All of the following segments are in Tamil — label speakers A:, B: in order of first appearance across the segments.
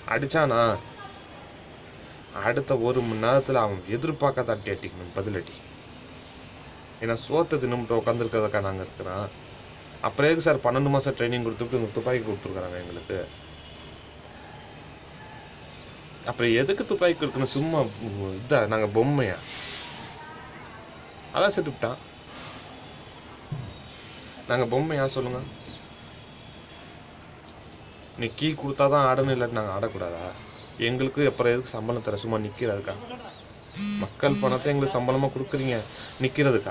A: அடிச்சானா அடுத்த ஒரு மணி நேரத்துல அவன் எதிர்பார்க்காத அட்டி அட்டிக்கணும் பதிலடி ஏன்னா சோத்தை தின்னுட்டு உட்காந்துருக்கிறதுக்கா நாங்க இருக்கிறோம் அப்புறம் எதுக்கு சார் பன்னெண்டு மாசம் ட்ரைனிங் கொடுத்துட்டு இந்த துப்பாக்கி கொடுத்துருக்காங்க எங்களுக்கு அப்புறம் எதுக்கு துப்பாக்கி கொடுக்கணும் சும்மா இதா நாங்க பொம்மையா அதான் செத்துவிட்டான் நாங்க பொம்மையா சொல்லுங்க நீ கீ கொடுத்தாதான் ஆடணும் இல்லாட்டி நாங்க ஆடக்கூடாதா எங்களுக்கு அப்புறம் எதுக்கு சம்பளம் தர சும்மா நிக்கிறதுக்கா மக்கள் பணத்தை எங்களுக்கு சம்பளமா கொடுக்குறீங்க நிக்கிறதுக்கா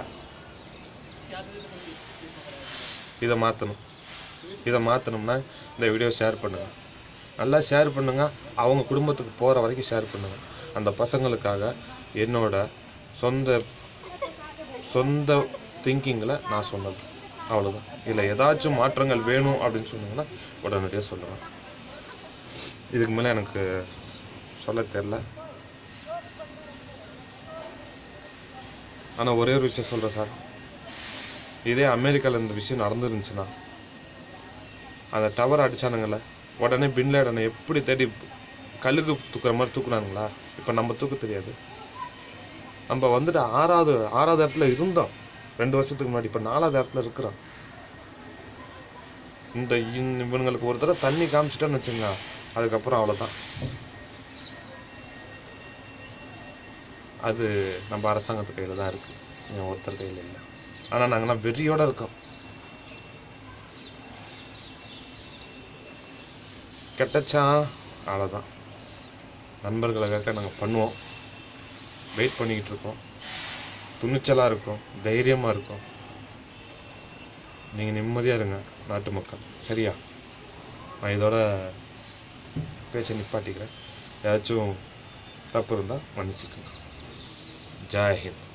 A: இதை மாத்தணும் இதை மாத்தணும்னா இந்த வீடியோ ஷேர் பண்ணுங்க நல்லா ஷேர் பண்ணுங்க அவங்க குடும்பத்துக்கு போற வரைக்கும் ஷேர் பண்ணுங்க அந்த பசங்களுக்காக என்னோட சொந்த சொந்த திங்கிங்கில் நான் சொன்னது அவ்வளவுதான் இதில் ஏதாச்சும் மாற்றங்கள் வேணும் அப்படின்னு சொன்னீங்கன்னா உடனடியாக சொல்லுவேன் இதுக்கு மேலே எனக்கு சொல்ல தெரியல ஆனால் ஒரே ஒரு விஷயம் சொல்கிறேன் சார் இதே அமெரிக்காவில் இந்த விஷயம் நடந்துருந்துச்சுன்னா அந்த டவர் அடிச்சானுங்கல்ல உடனே பின்லேடனை எப்படி தேடி கழுகு தூக்குற மாதிரி தூக்குனானுங்களா இப்போ நம்ம தூக்க தெரியாது நம்ம வந்துட்டு ஆறாவது ஆறாவது இடத்துல இருந்தோம் ரெண்டு வருஷத்துக்கு முன்னாடி இப்போ நாலாவது இடத்துல இருக்கிறோம் இந்த இந்த- இவனுங்களுக்கு ஒரு தடவை தண்ணி காமிச்சிட்டோன்னு வச்சுங்க அதுக்கப்புறம் அவ்வளோதான் அது நம்ம அரசாங்கத்து கையில் தான் இருக்கு இவன் ஒருத்தர் கையில் இல்லை ஆனால் நாங்களாம் வெறியோட இருக்கோம் கெட்டச்சா அவ்வளோதான் நண்பர்களுக்காக நாங்கள் பண்ணுவோம் வெயிட் பண்ணிக்கிட்டு இருக்கோம் துணிச்சலாக இருக்கும் தைரியமாக இருக்கும் நீங்கள் நிம்மதியாக இருங்க நாட்டு மக்கள் சரியா நான் இதோட பேச்சை நிப்பாட்டிக்கிறேன் ஏதாச்சும் தப்பு இருந்தால் மன்னிச்சுக்கோங்க ஜெய் ஹிந்த்